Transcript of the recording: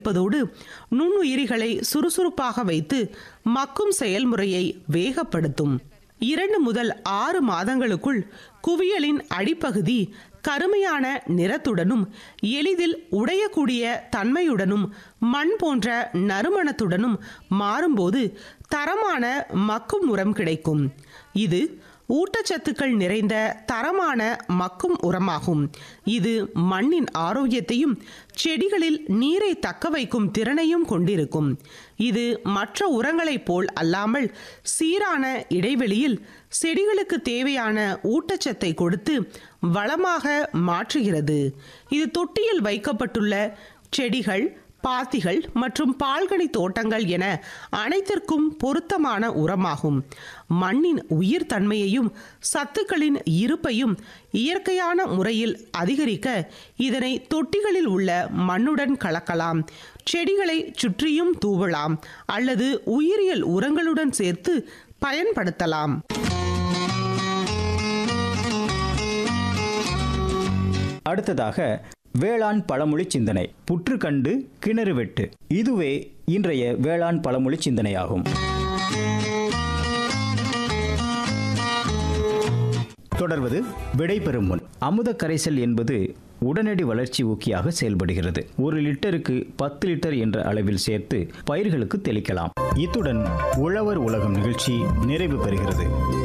இருப்பதோடு நுண்ணுயிரிகளை சுறுசுறுப்பாக வைத்து மக்கும் செயல்முறையை வேகப்படுத்தும் இரண்டு முதல் ஆறு மாதங்களுக்குள் குவியலின் அடிப்பகுதி கருமையான நிறத்துடனும் எளிதில் உடையக்கூடிய தன்மையுடனும் மண் போன்ற நறுமணத்துடனும் மாறும்போது தரமான மக்கும் உரம் கிடைக்கும் இது ஊட்டச்சத்துக்கள் நிறைந்த தரமான மக்கும் உரமாகும் இது மண்ணின் ஆரோக்கியத்தையும் செடிகளில் நீரை தக்க வைக்கும் திறனையும் கொண்டிருக்கும் இது மற்ற உரங்களைப் போல் அல்லாமல் சீரான இடைவெளியில் செடிகளுக்கு தேவையான ஊட்டச்சத்தை கொடுத்து வளமாக மாற்றுகிறது இது தொட்டியில் வைக்கப்பட்டுள்ள செடிகள் பாத்திகள் மற்றும் பால்கனி தோட்டங்கள் என அனைத்திற்கும் பொருத்தமான உரமாகும் மண்ணின் உயிர் தன்மையையும் சத்துக்களின் இருப்பையும் இயற்கையான முறையில் அதிகரிக்க இதனை தொட்டிகளில் உள்ள மண்ணுடன் கலக்கலாம் செடிகளை சுற்றியும் தூவலாம் அல்லது உயிரியல் உரங்களுடன் சேர்த்து பயன்படுத்தலாம் அடுத்ததாக வேளாண் பழமொழி சிந்தனை புற்று கண்டு கிணறு வெட்டு இதுவே இன்றைய வேளாண் பழமொழி சிந்தனையாகும் தொடர்வது விடைபெறும் முன் அமுத கரைசல் என்பது உடனடி வளர்ச்சி ஊக்கியாக செயல்படுகிறது ஒரு லிட்டருக்கு பத்து லிட்டர் என்ற அளவில் சேர்த்து பயிர்களுக்கு தெளிக்கலாம் இத்துடன் உழவர் உலகம் நிகழ்ச்சி நிறைவு பெறுகிறது